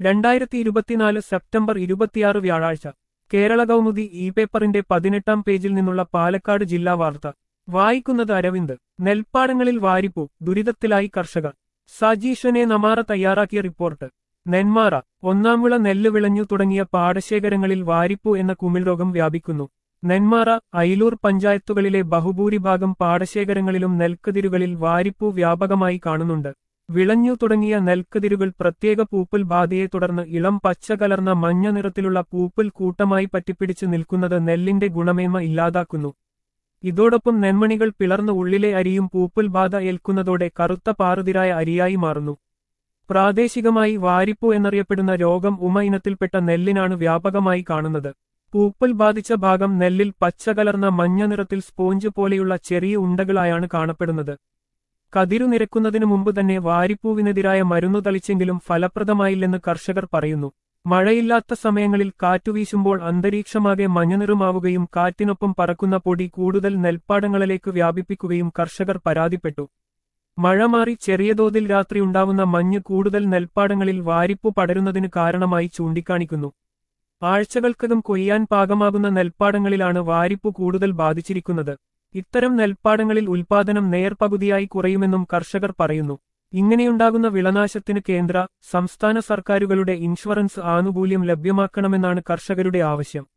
രണ്ടായിരത്തി ഇരുപത്തിനാല് സെപ്റ്റംബർ ഇരുപത്തിയാറ് വ്യാഴാഴ്ച കേരള കൗമുദി ഇ പേപ്പറിന്റെ പതിനെട്ടാം പേജിൽ നിന്നുള്ള പാലക്കാട് ജില്ലാ വാർത്ത വായിക്കുന്നത് അരവിന്ദ് നെൽപ്പാടങ്ങളിൽ വാരിപ്പൂ ദുരിതത്തിലായി കർഷകർ സജീഷനെ നമാറ തയ്യാറാക്കിയ റിപ്പോർട്ട് നെന്മാറ ഒന്നാം വിള നെല്ല് വിളഞ്ഞു തുടങ്ങിയ പാടശേഖരങ്ങളിൽ വാരിപ്പൂ എന്ന കുമിൾ രോഗം വ്യാപിക്കുന്നു നെന്മാറ അയിലൂർ പഞ്ചായത്തുകളിലെ ബഹുഭൂരിഭാഗം പാടശേഖരങ്ങളിലും നെൽക്കതിരുകളിൽ വാരിപ്പൂ വ്യാപകമായി കാണുന്നുണ്ട് വിളഞ്ഞു തുടങ്ങിയ നെൽക്കതിരുകൾ പ്രത്യേക പൂപ്പൽ ബാധയെ തുടർന്ന് ഇളം പച്ച കലർന്ന മഞ്ഞ നിറത്തിലുള്ള പൂപ്പൽ കൂട്ടമായി പറ്റിപ്പിടിച്ച് നിൽക്കുന്നത് നെല്ലിന്റെ ഗുണമേന്മ ഇല്ലാതാക്കുന്നു ഇതോടൊപ്പം നെന്മണികൾ പിളർന്ന് ഉള്ളിലെ അരിയും പൂപ്പൽ ബാധ ഏൽക്കുന്നതോടെ കറുത്ത പാറുതിരായ അരിയായി മാറുന്നു പ്രാദേശികമായി വാരിപ്പൂ എന്നറിയപ്പെടുന്ന രോഗം ഉമ ഇനത്തിൽപ്പെട്ട നെല്ലിനാണ് വ്യാപകമായി കാണുന്നത് പൂപ്പൽ ബാധിച്ച ഭാഗം നെല്ലിൽ പച്ച കലർന്ന മഞ്ഞ നിറത്തിൽ സ്പോഞ്ച് പോലെയുള്ള ചെറിയ ഉണ്ടകളായാണ് കാണപ്പെടുന്നത് കതിരു നിരക്കുന്നതിനു മുമ്പ് തന്നെ വാരിപ്പൂവിനെതിരായ മരുന്നു തളിച്ചെങ്കിലും ഫലപ്രദമായില്ലെന്ന് കർഷകർ പറയുന്നു മഴയില്ലാത്ത സമയങ്ങളിൽ കാറ്റുവീശുമ്പോൾ അന്തരീക്ഷമാകെ മഞ്ഞനിറമാവുകയും കാറ്റിനൊപ്പം പറക്കുന്ന പൊടി കൂടുതൽ നെൽപ്പാടങ്ങളിലേക്ക് വ്യാപിപ്പിക്കുകയും കർഷകർ പരാതിപ്പെട്ടു മഴ മാറി ചെറിയ തോതിൽ രാത്രി ഉണ്ടാവുന്ന മഞ്ഞ് കൂടുതൽ നെൽപ്പാടങ്ങളിൽ വാരിപ്പു പടരുന്നതിന് കാരണമായി ചൂണ്ടിക്കാണിക്കുന്നു ആഴ്ചകൾക്കകം കൊയ്യാൻ പാകമാകുന്ന നെൽപ്പാടങ്ങളിലാണ് വാരിപ്പു കൂടുതൽ ബാധിച്ചിരിക്കുന്നത് ഇത്തരം നെൽപ്പാടങ്ങളിൽ ഉൽപാദനം നേർപകുതിയായി കുറയുമെന്നും കർഷകർ പറയുന്നു ഇങ്ങനെയുണ്ടാകുന്ന വിളനാശത്തിന് കേന്ദ്ര സംസ്ഥാന സർക്കാരുകളുടെ ഇൻഷുറൻസ് ആനുകൂല്യം ലഭ്യമാക്കണമെന്നാണ് കർഷകരുടെ ആവശ്യം